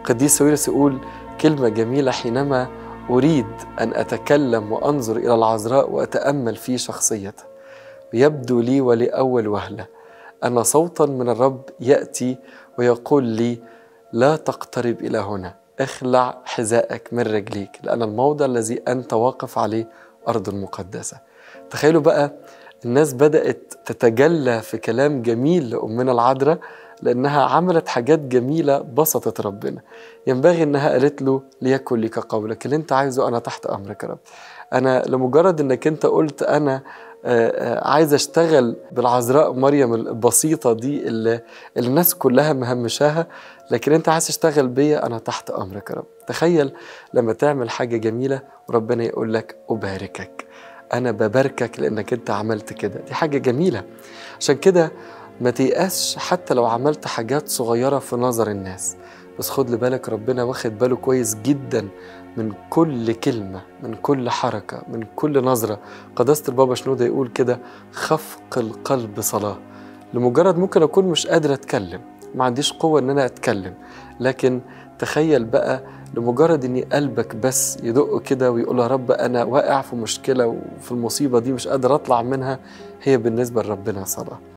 قديس سويرس يقول كلمة جميلة حينما أريد أن أتكلم وأنظر إلى العذراء وأتأمل في شخصيتها يبدو لي ولأول وهلة أن صوتا من الرب يأتي ويقول لي لا تقترب إلى هنا اخلع حذائك من رجليك لأن الموضع الذي أنت واقف عليه أرض مقدسة تخيلوا بقى الناس بدأت تتجلى في كلام جميل لأمنا العذراء لأنها عملت حاجات جميلة بسطت ربنا ينبغي أنها قالت له ليكن لك قولك اللي أنت عايزه أنا تحت أمرك يا رب أنا لمجرد أنك أنت قلت أنا عايز اشتغل بالعذراء مريم البسيطة دي اللي, اللي الناس كلها مهمشاها لكن انت عايز تشتغل بيا انا تحت امرك يا رب تخيل لما تعمل حاجة جميلة وربنا يقول لك أباركك أنا بباركك لأنك أنت عملت كده دي حاجة جميلة عشان كده ما تيأسش حتى لو عملت حاجات صغيرة في نظر الناس بس خد لبالك ربنا واخد باله كويس جدا من كل كلمة من كل حركة من كل نظرة قداسة البابا شنودة يقول كده خفق القلب صلاة لمجرد ممكن أكون مش قادر أتكلم ما عنديش قوة إن أنا أتكلم لكن تخيل بقى لمجرد ان قلبك بس يدق كده ويقول يا رب انا واقع في مشكله وفي المصيبه دي مش قادر اطلع منها هي بالنسبه لربنا صلاه